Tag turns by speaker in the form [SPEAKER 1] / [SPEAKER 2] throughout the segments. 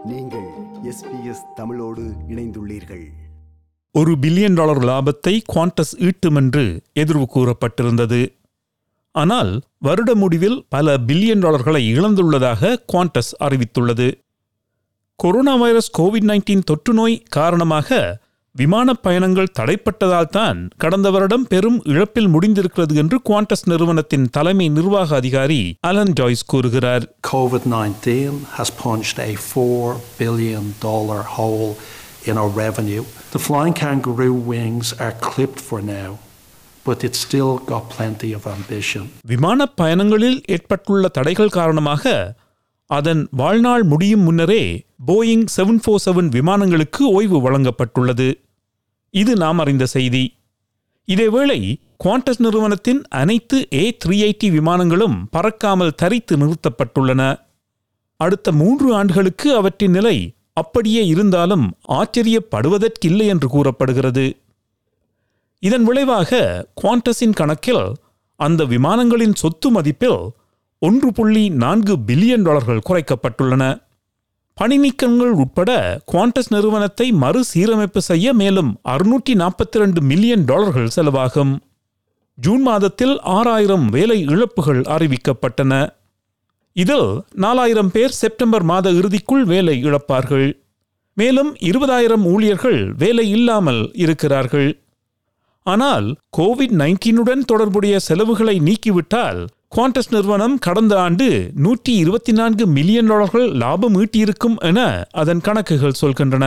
[SPEAKER 1] நீங்கள் எஸ்பிஎஸ் தமிழோடு இணைந்துள்ளீர்கள்
[SPEAKER 2] ஒரு பில்லியன் டாலர் லாபத்தை குவாண்டஸ் ஈட்டும் என்று எதிர்வு கூறப்பட்டிருந்தது ஆனால் வருட முடிவில் பல பில்லியன் டாலர்களை இழந்துள்ளதாக குவாண்டஸ் அறிவித்துள்ளது கொரோனா வைரஸ் கோவிட் நைன்டீன் தொற்று நோய் காரணமாக விமானப் பயணங்கள் தடைப்பட்டதால் தான் கடந்த வருடம் பெரும் இழப்பில் முடிந்திருக்கிறது என்று குவாண்டஸ் நிறுவனத்தின் தலைமை நிர்வாக அதிகாரி அலன் ஜாய்ஸ் கூறுகிறார்
[SPEAKER 3] COVID 19 has punched a $4 billion hole in our revenue. The flying kangaroo wings are clipped for now, but it's still got plenty of ambition.
[SPEAKER 2] விமானப் பயணங்களில் ஏற்பட்டுள்ள தடைகள் காரணமாக அதன் வாழ்நாள் முடியும் முன்னரே போயிங் செவன் ஃபோர் செவன் விமானங்களுக்கு ஓய்வு வழங்கப்பட்டுள்ளது இது நாம் அறிந்த செய்தி இதேவேளை குவாண்டஸ் நிறுவனத்தின் அனைத்து ஏ த்ரீ எயிட்டி விமானங்களும் பறக்காமல் தரித்து நிறுத்தப்பட்டுள்ளன அடுத்த மூன்று ஆண்டுகளுக்கு அவற்றின் நிலை அப்படியே இருந்தாலும் ஆச்சரியப்படுவதற்கில்லை என்று கூறப்படுகிறது இதன் விளைவாக குவாண்டஸின் கணக்கில் அந்த விமானங்களின் சொத்து மதிப்பில் ஒன்று புள்ளி நான்கு பில்லியன் டாலர்கள் குறைக்கப்பட்டுள்ளன பணி நீக்கங்கள் உட்பட குவாண்டஸ் நிறுவனத்தை மறுசீரமைப்பு செய்ய மேலும் அறுநூற்றி நாற்பத்தி ரெண்டு மில்லியன் டாலர்கள் செலவாகும் ஜூன் மாதத்தில் ஆறாயிரம் வேலை இழப்புகள் அறிவிக்கப்பட்டன இதில் நாலாயிரம் பேர் செப்டம்பர் மாத இறுதிக்குள் வேலை இழப்பார்கள் மேலும் இருபதாயிரம் ஊழியர்கள் வேலை இல்லாமல் இருக்கிறார்கள் ஆனால் கோவிட் நைன்டீனுடன் தொடர்புடைய செலவுகளை நீக்கிவிட்டால் குவாண்டஸ் நிறுவனம் கடந்த ஆண்டு நூற்றி இருபத்தி நான்கு மில்லியன் டாலர்கள் லாபம் ஈட்டியிருக்கும் என அதன் கணக்குகள் சொல்கின்றன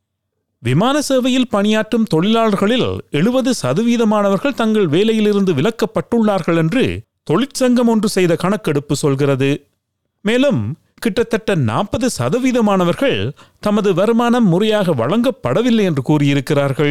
[SPEAKER 2] விமான சேவையில் பணியாற்றும் தொழிலாளர்களில் எழுபது சதவீதமானவர்கள் தங்கள் வேலையிலிருந்து விலக்கப்பட்டுள்ளார்கள் என்று தொழிற்சங்கம் ஒன்று செய்த கணக்கெடுப்பு சொல்கிறது மேலும் கிட்டத்தட்ட நாற்பது சதவீதமானவர்கள் தமது வருமானம் முறையாக வழங்கப்படவில்லை என்று கூறியிருக்கிறார்கள்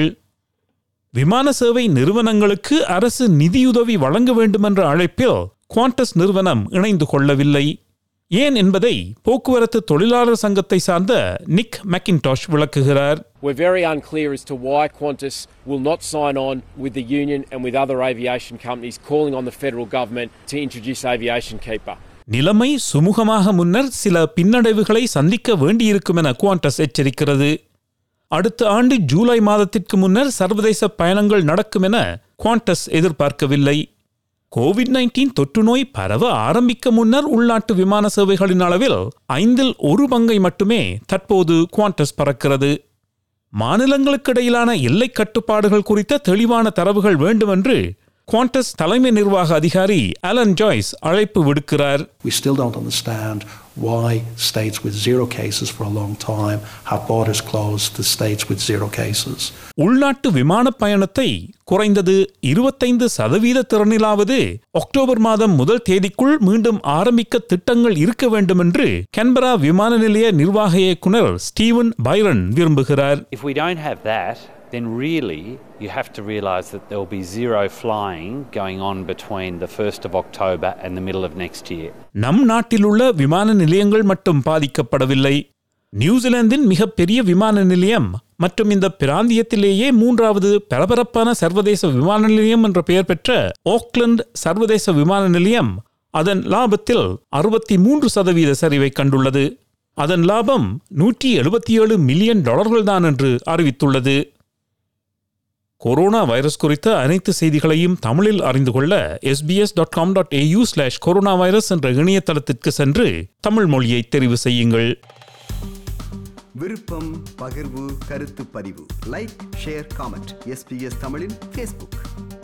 [SPEAKER 2] விமான சேவை நிறுவனங்களுக்கு அரசு நிதியுதவி வழங்க வேண்டுமென்ற அழைப்பில் குவாண்டஸ் நிறுவனம் இணைந்து கொள்ளவில்லை ஏன் என்பதை போக்குவரத்து தொழிலாளர் சங்கத்தை சார்ந்த நிக் மெக்கின்டாஷ் விளக்குகிறார்
[SPEAKER 4] We're very unclear as to why Qantas will not sign on with the union and with other aviation companies calling on the federal government to introduce Aviation Keeper.
[SPEAKER 2] நிலைமை சுமூகமாக முன்னர் சில பின்னடைவுகளை சந்திக்க வேண்டியிருக்கும் என குவாண்டஸ் எச்சரிக்கிறது அடுத்த ஆண்டு ஜூலை மாதத்திற்கு முன்னர் சர்வதேச பயணங்கள் நடக்கும் என குவாண்டஸ் எதிர்பார்க்கவில்லை கோவிட் நைன்டீன் தொற்று நோய் பரவ ஆரம்பிக்க முன்னர் உள்நாட்டு விமான சேவைகளின் அளவில் ஐந்தில் ஒரு பங்கை மட்டுமே தற்போது குவாண்டஸ் பறக்கிறது மாநிலங்களுக்கிடையிலான எல்லை கட்டுப்பாடுகள் குறித்த தெளிவான தரவுகள் வேண்டுமென்று குவாண்டஸ் தலைமை நிர்வாக அதிகாரி அலன் ஜாய்ஸ் அழைப்பு விடுக்கிறார்
[SPEAKER 3] We still don't understand why states with zero cases for a long time have borders closed to states with zero cases.
[SPEAKER 2] உள்நாட்டு விமானப் பயணத்தை குறைந்தது இருபத்தைந்து சதவீத திறனிலாவது அக்டோபர் மாதம் முதல் தேதிக்குள் மீண்டும் ஆரம்பிக்க திட்டங்கள் இருக்க வேண்டும் என்று கன்பரா விமான நிலைய நிர்வாக இயக்குனர் ஸ்டீவன் பைரன் விரும்புகிறார்
[SPEAKER 5] If we don't have that, then really you have to realise that there will be zero flying going on between the 1st of October and the middle of next year.
[SPEAKER 2] நம் நாட்டிலுள்ள விமான நிலையங்கள் மட்டும் பாதிக்கப்படவில்லை நியூசிலாந்தின் மிகப்பெரிய விமான நிலையம் மற்றும் இந்த பிராந்தியத்திலேயே மூன்றாவது பரபரப்பான சர்வதேச விமான நிலையம் என்ற பெயர் பெற்ற ஓக்லண்ட் சர்வதேச விமான நிலையம் அதன் லாபத்தில் அறுபத்தி மூன்று சதவீத சரிவை கண்டுள்ளது அதன் லாபம் நூற்றி எழுபத்தி ஏழு மில்லியன் டாலர்கள் தான் என்று அறிவித்துள்ளது கொரோனா வைரஸ் குறித்த அனைத்து செய்திகளையும் தமிழில் அறிந்து கொள்ள SBS dot com dot AU slash corona virus என்ற இணையதளத்திற்கு சென்று தமிழ் மொழியை தெரிவு செய்யுங்கள்
[SPEAKER 1] விருப்பம் பகிர்வு கருத்து பதிவு லைக் ஷேர் காமெண்ட் எஸ்பிஎஸ் தமிழின் ஃபேஸ்புக்